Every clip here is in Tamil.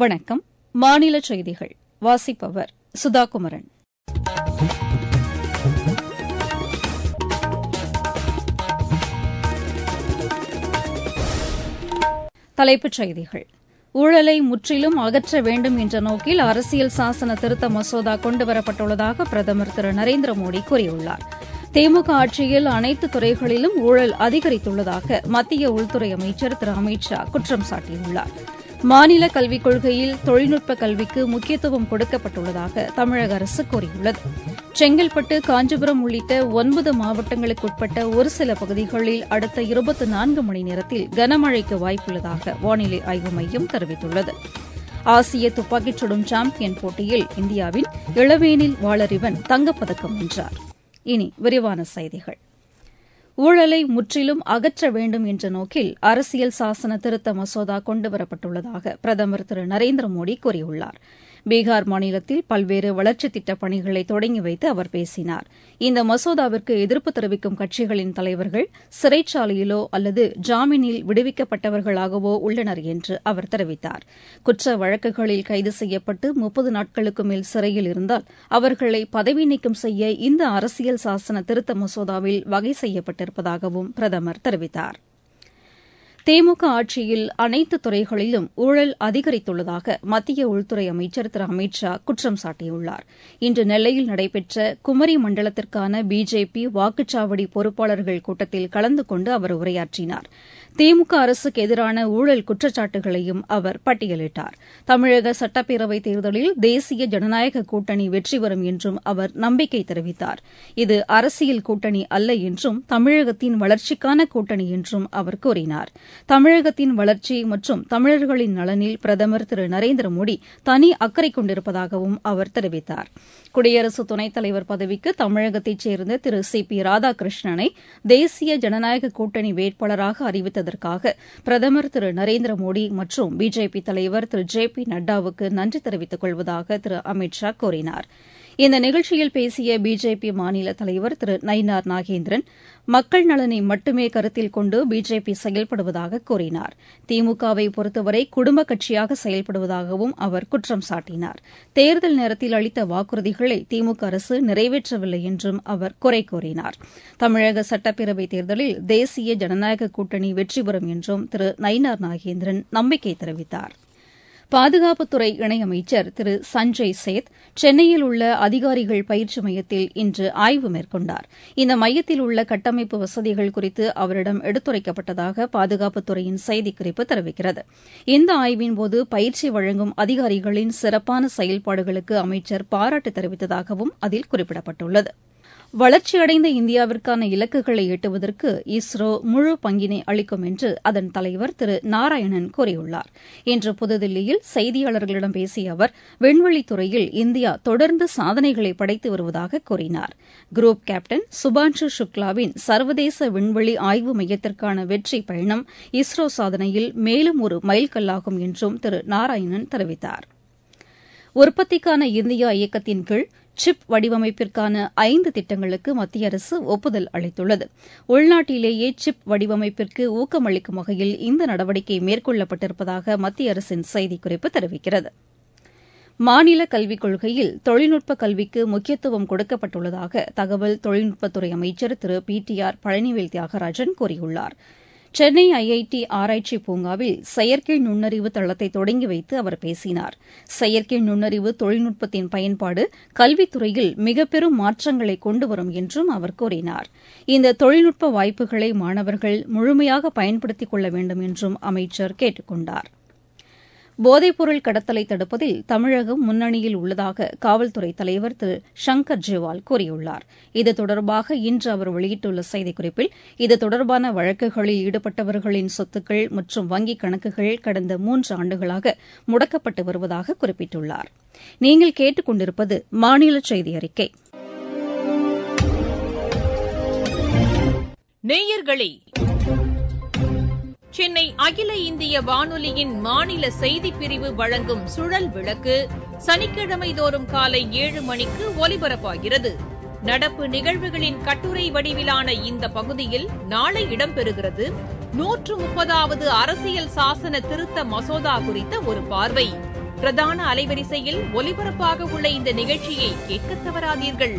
வணக்கம் மாநில செய்திகள் வாசிப்பவர் சுதாகுமரன் தலைப்புச் செய்திகள் ஊழலை முற்றிலும் அகற்ற வேண்டும் என்ற நோக்கில் அரசியல் சாசன திருத்த மசோதா கொண்டுவரப்பட்டுள்ளதாக பிரதமர் திரு நரேந்திர மோடி கூறியுள்ளார் திமுக ஆட்சியில் அனைத்து துறைகளிலும் ஊழல் அதிகரித்துள்ளதாக மத்திய உள்துறை அமைச்சர் திரு அமித் ஷா குற்றம் சாட்டியுள்ளார் மாநில கல்விக் கொள்கையில் தொழில்நுட்ப கல்விக்கு முக்கியத்துவம் கொடுக்கப்பட்டுள்ளதாக தமிழக அரசு கூறியுள்ளது செங்கல்பட்டு காஞ்சிபுரம் உள்ளிட்ட ஒன்பது மாவட்டங்களுக்குட்பட்ட ஒரு சில பகுதிகளில் அடுத்த இருபத்தி நான்கு மணி நேரத்தில் கனமழைக்கு வாய்ப்புள்ளதாக வானிலை ஆய்வு மையம் தெரிவித்துள்ளது ஆசிய துப்பாக்கிச் சுடும் சாம்பியன் போட்டியில் இந்தியாவின் இளவேனில் வாளறிவன் தங்கப்பதக்கம் வென்றார் இனி விரிவான செய்திகள் ஊழலை முற்றிலும் அகற்ற வேண்டும் என்ற நோக்கில் அரசியல் சாசன திருத்த மசோதா கொண்டுவரப்பட்டுள்ளதாக பிரதமர் திரு நரேந்திர மோடி கூறியுள்ளார் பீகார் மாநிலத்தில் பல்வேறு வளர்ச்சித் திட்டப் பணிகளை தொடங்கி வைத்து அவர் பேசினார் இந்த மசோதாவிற்கு எதிர்ப்பு தெரிவிக்கும் கட்சிகளின் தலைவர்கள் சிறைச்சாலையிலோ அல்லது ஜாமீனில் விடுவிக்கப்பட்டவர்களாகவோ உள்ளனர் என்று அவர் தெரிவித்தார் குற்ற வழக்குகளில் கைது செய்யப்பட்டு முப்பது நாட்களுக்கு மேல் சிறையில் இருந்தால் அவர்களை பதவி நீக்கம் செய்ய இந்த அரசியல் சாசன திருத்த மசோதாவில் வகை செய்யப்பட்டிருப்பதாகவும் பிரதமர் தெரிவித்தார் திமுக ஆட்சியில் அனைத்து துறைகளிலும் ஊழல் அதிகரித்துள்ளதாக மத்திய உள்துறை அமைச்சர் திரு அமித் ஷா குற்றம் சாட்டியுள்ளார் இன்று நெல்லையில் நடைபெற்ற குமரி மண்டலத்திற்கான பிஜேபி வாக்குச்சாவடி பொறுப்பாளர்கள் கூட்டத்தில் கலந்து கொண்டு அவர் உரையாற்றினார் திமுக அரசுக்கு எதிரான ஊழல் குற்றச்சாட்டுகளையும் அவர் பட்டியலிட்டார் தமிழக சட்டப்பேரவைத் தேர்தலில் தேசிய ஜனநாயக கூட்டணி வெற்றி பெறும் என்றும் அவர் நம்பிக்கை தெரிவித்தார் இது அரசியல் கூட்டணி அல்ல என்றும் தமிழகத்தின் வளர்ச்சிக்கான கூட்டணி என்றும் அவர் கூறினார் தமிழகத்தின் வளர்ச்சி மற்றும் தமிழர்களின் நலனில் பிரதமர் திரு நரேந்திர மோடி தனி அக்கறை கொண்டிருப்பதாகவும் அவர் தெரிவித்தார் குடியரசு துணைத் தலைவர் பதவிக்கு தமிழகத்தைச் சேர்ந்த திரு சி பி ராதாகிருஷ்ணனை தேசிய ஜனநாயக கூட்டணி வேட்பாளராக அறிவித்ததற்காக பிரதமர் திரு நரேந்திர மோடி மற்றும் பிஜேபி தலைவர் திரு ஜே பி நட்டாவுக்கு நன்றி தெரிவித்துக் கொள்வதாக திரு அமித் ஷா கூறினார் இந்த நிகழ்ச்சியில் பேசிய பிஜேபி மாநில தலைவர் திரு நயினார் நாகேந்திரன் மக்கள் நலனை மட்டுமே கருத்தில் கொண்டு பிஜேபி செயல்படுவதாக கூறினார் திமுகவை பொறுத்தவரை குடும்ப கட்சியாக செயல்படுவதாகவும் அவர் குற்றம் சாட்டினார் தேர்தல் நேரத்தில் அளித்த வாக்குறுதிகளை திமுக அரசு நிறைவேற்றவில்லை என்றும் அவர் குறை கூறினார் தமிழக சட்டப்பேரவைத் தேர்தலில் தேசிய ஜனநாயக கூட்டணி வெற்றி பெறும் என்றும் திரு நயினார் நாகேந்திரன் நம்பிக்கை தெரிவித்தார் பாதுகாப்புத்துறை இணையமைச்சர் திரு சஞ்சய் சேத் சென்னையில் உள்ள அதிகாரிகள் பயிற்சி மையத்தில் இன்று ஆய்வு மேற்கொண்டார் இந்த மையத்தில் உள்ள கட்டமைப்பு வசதிகள் குறித்து அவரிடம் எடுத்துரைக்கப்பட்டதாக பாதுகாப்புத்துறையின் செய்திக்குறிப்பு தெரிவிக்கிறது இந்த ஆய்வின்போது பயிற்சி வழங்கும் அதிகாரிகளின் சிறப்பான செயல்பாடுகளுக்கு அமைச்சர் பாராட்டு தெரிவித்ததாகவும் அதில் குறிப்பிடப்பட்டுள்ளது வளர்ச்சியடைந்த இந்தியாவிற்கான இலக்குகளை எட்டுவதற்கு இஸ்ரோ முழு பங்கினை அளிக்கும் என்று அதன் தலைவர் திரு நாராயணன் கூறியுள்ளார் இன்று புதுதில்லியில் செய்தியாளர்களிடம் பேசிய அவர் விண்வெளித்துறையில் இந்தியா தொடர்ந்து சாதனைகளை படைத்து வருவதாக கூறினார் குரூப் கேப்டன் சுபான்ஷு சுக்லாவின் சர்வதேச விண்வெளி ஆய்வு மையத்திற்கான வெற்றி பயணம் இஸ்ரோ சாதனையில் மேலும் ஒரு மைல்கல்லாகும் என்றும் திரு நாராயணன் தெரிவித்தார் உற்பத்திக்கான இந்தியா இயக்கத்தின் கீழ் சிப் வடிவமைப்பிற்கான ஐந்து திட்டங்களுக்கு மத்திய அரசு ஒப்புதல் அளித்துள்ளது உள்நாட்டிலேயே சிப் வடிவமைப்பிற்கு ஊக்கமளிக்கும் வகையில் இந்த நடவடிக்கை மேற்கொள்ளப்பட்டிருப்பதாக மத்திய அரசின் செய்திக்குறிப்பு தெரிவிக்கிறது மாநில கல்விக் கொள்கையில் தொழில்நுட்ப கல்விக்கு முக்கியத்துவம் கொடுக்கப்பட்டுள்ளதாக தகவல் தொழில்நுட்பத்துறை அமைச்சர் Thiru P T R Palanivel Thiagarajan கூறியுள்ளார் சென்னை ஐஐடி ஆராய்ச்சி பூங்காவில் செயற்கை நுண்ணறிவு தளத்தை தொடங்கி வைத்து அவர் பேசினார் செயற்கை நுண்ணறிவு தொழில்நுட்பத்தின் பயன்பாடு கல்வித்துறையில் மிக பெரும் மாற்றங்களை கொண்டுவரும் என்றும் அவர் கூறினார் இந்த தொழில்நுட்ப வாய்ப்புகளை மாணவர்கள் முழுமையாக பயன்படுத்திக் கொள்ள வேண்டும் என்றும் அமைச்சர் கேட்டுக் கொண்டார் போதைப்பொருள் கடத்தலை தடுப்பதில் தமிழகம் முன்னணியில் உள்ளதாக காவல்துறை தலைவர் திரு சங்கர் ஜிவால் கூறியுள்ளார் இது தொடர்பாக இன்று அவர் வெளியிட்டுள்ள செய்திக்குறிப்பில் இது தொடர்பான வழக்குகளில் ஈடுபட்டவர்களின் சொத்துக்கள் மற்றும் வங்கிக் கணக்குகள் கடந்த மூன்று ஆண்டுகளாக முடக்கப்பட்டு வருவதாக குறிப்பிட்டுள்ளார் நீங்கள் கேட்டுக் கொண்டிருப்பது மாநில செய்தி அறிக்கை நேயர்களே சென்னை அகில இந்திய வானொலியின் மாநில செய்திப் பிரிவு வழங்கும் சுழல் விளக்கு சனிக்கிழமை தோறும் காலை ஏழு மணிக்கு ஒலிபரப்பாகிறது நடப்பு நிகழ்வுகளின் கட்டுரை வடிவிலான இந்த பகுதியில் நாளை இடம்பெறுகிறது நூற்று முப்பதாவது அரசியல் சாசன திருத்த மசோதா குறித்த ஒரு பார்வை பிரதான அலைவரிசையில் ஒலிபரப்பாக உள்ள இந்த நிகழ்ச்சியை கேட்க தவறாதீர்கள்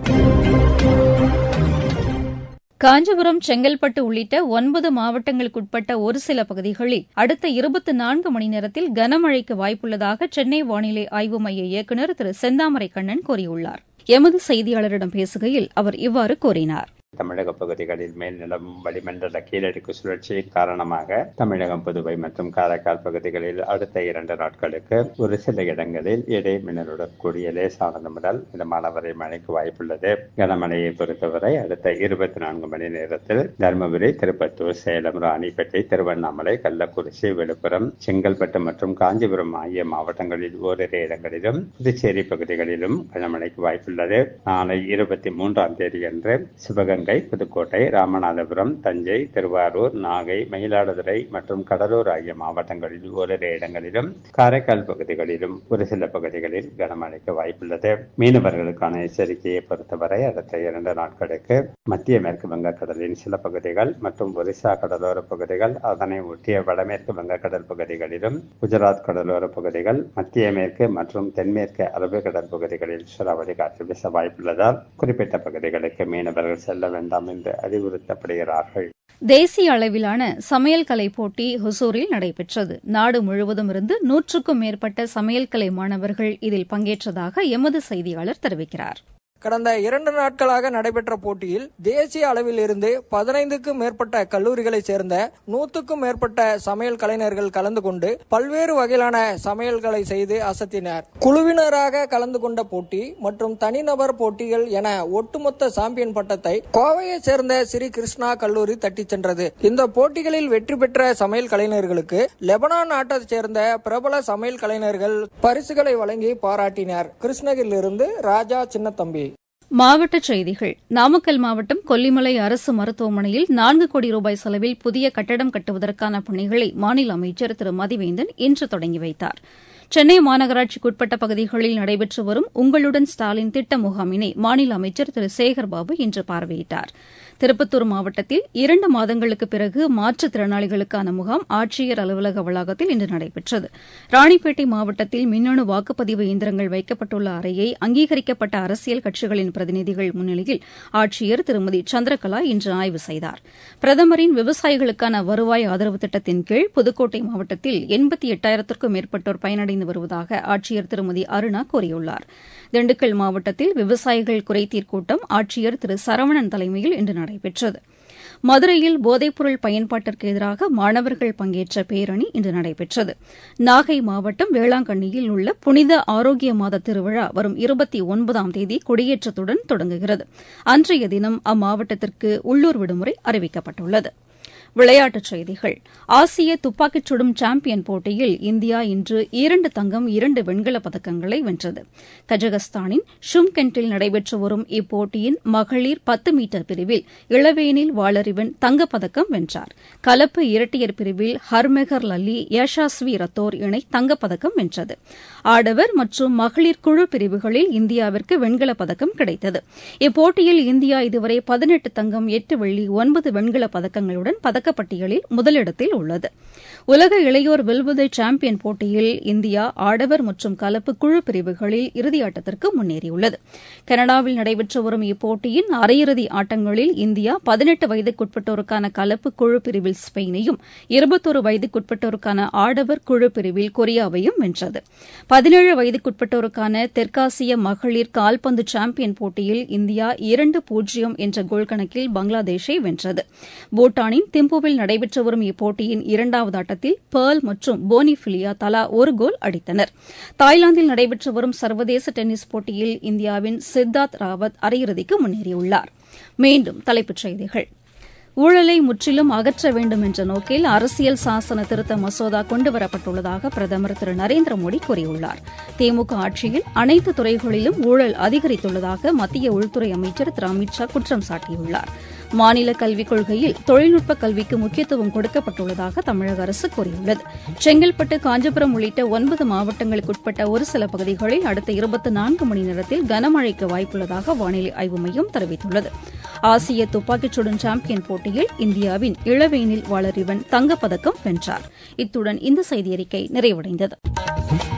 காஞ்சிபுரம் செங்கல்பட்டு உள்ளிட்ட ஒன்பது மாவட்டங்களுக்குட்பட்ட ஒரு சில பகுதிகளில் அடுத்த இருபத்தி நான்கு மணி நேரத்தில் கனமழைக்கு வாய்ப்புள்ளதாக சென்னை வானிலை ஆய்வு மைய இயக்குநர் திரு செந்தாமரை கண்ணன் கூறியுள்ளார் எமது செய்தியாளரிடம் பேசுகையில் அவர் இவ்வாறு கூறினார் தமிழக பகுதிகளில் மேல் நிலவும் வளிமண்டல கீழடுக்கு சுழற்சியின் காரணமாக தமிழகம் புதுவை மற்றும் காரைக்கால் பகுதிகளில் அடுத்த இரண்டு நாட்களுக்கு ஒரு சில இடங்களில் இடை மின்னலுடன் கூடிய லேசானது முதல் மிதமான வரை மழைக்கு வாய்ப்புள்ளது கனமழையை பொறுத்தவரை அடுத்த இருபத்தி நான்கு மணி நேரத்தில் தருமபுரி திருப்பத்தூர் சேலம் ராணிப்பேட்டை திருவண்ணாமலை கள்ளக்குறிச்சி விழுப்புரம் செங்கல்பட்டு மற்றும் காஞ்சிபுரம் ஆகிய மாவட்டங்களில் ஓரிரு இடங்களிலும் புதுச்சேரி பகுதிகளிலும் கனமழைக்கு வாய்ப்புள்ளது நாளை இருபத்தி மூன்றாம் தேதியன்று சிவகங்கை சிவகங்கை புதுக்கோட்டை ராமநாதபுரம் தஞ்சை திருவாரூர் நாகை மயிலாடுதுறை மற்றும் கடலூர் ஆகிய மாவட்டங்களில் ஓரிரு இடங்களிலும் காரைக்கால் பகுதிகளிலும் ஒரு சில பகுதிகளில் கனமழைக்கு வாய்ப்புள்ளது மீனவர்களுக்கான எச்சரிக்கையை பொறுத்தவரை அடுத்த இரண்டு நாட்களுக்கு மத்திய மேற்கு வங்கக்கடலின் சில பகுதிகள் மற்றும் ஒரிசா கடலோர பகுதிகள் அதனை ஒட்டிய வடமேற்கு வங்கக்கடல் பகுதிகளிலும் குஜராத் கடலோர பகுதிகள் மத்திய மேற்கு மற்றும் தென்மேற்கு அரபிக்கடல் பகுதிகளில் சூறாவளி காற்று வீச வாய்ப்புள்ளதால் குறிப்பிட்ட பகுதிகளுக்கு மீனவர்கள் செல்ல வேண்டாம் என்று அறிவுறுத்தப்படுகிறார்கள் தேசிய அளவிலான சமையல் கலை போட்டி ஹொசூரில் நடைபெற்றது நாடு முழுவதும் இருந்து நூற்றுக்கும் மேற்பட்ட சமையல் கலை மாணவர்கள் இதில் பங்கேற்றதாக எமது செய்தியாளர் தெரிவிக்கிறார் கடந்த இரண்டு நாட்களாக நடைபெற்ற போட்டியில் தேசிய அளவில் இருந்து பதினைந்துக்கும் மேற்பட்ட கல்லூரிகளைச் சேர்ந்த நூற்றுக்கும் மேற்பட்ட சமையல் கலைஞர்கள் கலந்து கொண்டு பல்வேறு வகையிலான சமையல்களை செய்து அசத்தினர் குழுவினராக கலந்து கொண்ட போட்டி மற்றும் தனிநபர் போட்டிகள் என ஒட்டுமொத்த சாம்பியன் பட்டத்தை கோவையைச் சேர்ந்த ஸ்ரீ கிருஷ்ணா கல்லூரி தட்டிச் சென்றது இந்த போட்டிகளில் வெற்றி பெற்ற சமையல் கலைஞர்களுக்கு லெபனான் நாட்டைச் சேர்ந்த பிரபல சமையல் கலைஞர்கள் பரிசுகளை வழங்கி பாராட்டினர் கிருஷ்ணகிரியிலிருந்து ராஜா சின்னத்தம்பி மாவட்டச் செய்திகள் நாமக்கல் மாவட்டம் கொல்லிமலை அரசு மருத்துவமனையில் நான்கு கோடி ரூபாய் செலவில் புதிய கட்டடம் கட்டுவதற்கான பணிகளை மாநில அமைச்சர் திரு மதிவேந்தன் இன்று தொடங்கி வைத்தார் சென்னை மாநகராட்சிக்குட்பட்ட பகுதிகளில் நடைபெற்று வரும் உங்களுடன் ஸ்டாலின் திட்ட முகாமினை மாநில அமைச்சர் திரு சேகர்பாபு இன்று பார்வையிட்டார் திருப்பத்தூர் மாவட்டத்தில் இரண்டு மாதங்களுக்கு பிறகு மாற்றுத்திறனாளிகளுக்கான முகாம் ஆட்சியர் அலுவலக வளாகத்தில் இன்று நடைபெற்றது ராணிப்பேட்டை மாவட்டத்தில் மின்னணு வாக்குப்பதிவு இயந்திரங்கள் வைக்கப்பட்டுள்ள அறையை அங்கீகரிக்கப்பட்ட அரசியல் கட்சிகளின் பிரதிநிதிகள் முன்னிலையில் ஆட்சியர் திருமதி சந்திரகலா இன்று ஆய்வு செய்தார் பிரதமரின் விவசாயிகளுக்கான வருவாய் ஆதரவு திட்டத்தின் கீழ் புதுக்கோட்டை மாவட்டத்தில் எண்பத்தி எட்டாயிரத்திற்கும் மேற்பட்டோர் பயனடைந்து வருவதாக ஆட்சியர் திருமதி அருணா கூறியுள்ளார் திண்டுக்கல் மாவட்டத்தில் விவசாயிகள் குறைதீர் கூட்டம் ஆட்சியர் திரு சரவணன் தலைமையில் இன்று நடைபெற்றது மதுரையில் போதைப்பொருள் பயன்பாட்டிற்கு எதிராக மாணவர்கள் பங்கேற்ற பேரணி இன்று நடைபெற்றது நாகை மாவட்டம் வேளாங்கண்ணியில் உள்ள புனித ஆரோக்கிய மாத திருவிழா வரும் இருபத்தி ஒன்பதாம் தேதி கொடியேற்றத்துடன் தொடங்குகிறது அன்றைய தினம் அம்மாவட்டத்திற்கு உள்ளூர் விடுமுறை அறிவிக்கப்பட்டுள்ளது விளையாட்டுச் செய்திகள் ஆசிய துப்பாக்கிச் சுடும் சாம்பியன் போட்டியில் இந்தியா இன்று இரண்டு தங்கம் இரண்டு வெண்கலப் பதக்கங்களை வென்றது கஜகஸ்தானின் ஷும்கென்ட்டில் நடைபெற்று வரும் இப்போட்டியின் மகளிர் பத்து மீட்டர் பிரிவில் இளவேனில் வாளறிவன் தங்கப்பதக்கம் வென்றார் கலப்பு இரட்டையர் பிரிவில் ஹர்மெகர் லல்லி யஷாஸ்வி ரத்தோர் இணை தங்கப்பதக்கம் வென்றது ஆடவர் மற்றும் மகளிர் குழு பிரிவுகளில் இந்தியாவிற்கு வெண்கலப் பதக்கம் கிடைத்தது இப்போட்டியில் இந்தியா இதுவரை பதினெட்டு தங்கம் எட்டு வெள்ளி ஒன்பது வெண்கலப் பதக்கங்களுடன் பதக்கப்பட்டியலில் முதலிடத்தில் உள்ளது உலக இளையோர் வில்வித்தை சாம்பியன் போட்டியில் இந்தியா ஆடவர் மற்றும் கலப்பு குழு பிரிவுகளில் இறுதியாட்டத்திற்கு முன்னேறியுள்ளது கனடாவில் நடைபெற்று வரும் இப்போட்டியின் அரையிறுதி ஆட்டங்களில் இந்தியா பதினெட்டு வயதுக்குட்பட்டோருக்கான கலப்பு குழு பிரிவில் ஸ்பெயினையும் இருபத்தோரு வயதுக்குட்பட்டோருக்கான ஆடவர் குழு பிரிவில் கொரியாவையும் வென்றது பதினேழு வயதுக்குட்பட்டோருக்கான தெற்காசிய மகளிர் கால்பந்து சாம்பியன் போட்டியில் இந்தியா இரண்டு பூஜ்ஜியம் என்ற கோல் கணக்கில் பங்களாதேஷை வென்றது பூட்டானின் திம்புவில் நடைபெற்று வரும் இப்போட்டியின் இரண்டாவது ஆட்டத்தில் பேர்ல் மற்றும் போனிஃபிலியா தலா ஒரு கோல் அடித்தனர் தாய்லாந்தில் நடைபெற்று வரும் சர்வதேச டென்னிஸ் போட்டியில் இந்தியாவின் சித்தார்த் ராவத் அரையிறுதிக்கு முன்னேறியுள்ளார் மீண்டும் தலைப்புச் செய்திகள் ஊழலை முற்றிலும் அகற்ற வேண்டும் என்ற நோக்கில் அரசியல் சாசன திருத்த மசோதா கொண்டுவரப்பட்டுள்ளதாக பிரதமர் திரு நரேந்திர மோடி கூறியுள்ளார் திமுக ஆட்சியில் அனைத்து துறைகளிலும் ஊழல் அதிகரித்துள்ளதாக மத்திய உள்துறை அமைச்சர் திரு அமித் ஷா குற்றம் சாட்டியுள்ளார் மாநில கல்விக் கொள்கையில் தொழில்நுட்ப கல்விக்கு முக்கியத்துவம் கொடுக்கப்பட்டுள்ளதாக தமிழக அரசு கூறியுள்ளது செங்கல்பட்டு காஞ்சிபுரம் உள்ளிட்ட ஒன்பது மாவட்டங்களுக்குட்பட்ட ஒரு சில பகுதிகளில் அடுத்த இருபத்தி நான்கு மணி நேரத்தில் கனமழைக்கு வாய்ப்புள்ளதாக வானிலை ஆய்வு மையம் தெரிவித்துள்ளது ஆசிய துப்பாக்கிச் சுடும் சாம்பியன் போட்டியில் இந்தியாவின் இளவேனில் வாளறிவன் தங்கப்பதக்கம் வென்றார் இத்துடன் இந்த செய்தியறிக்கை நிறைவடைந்தது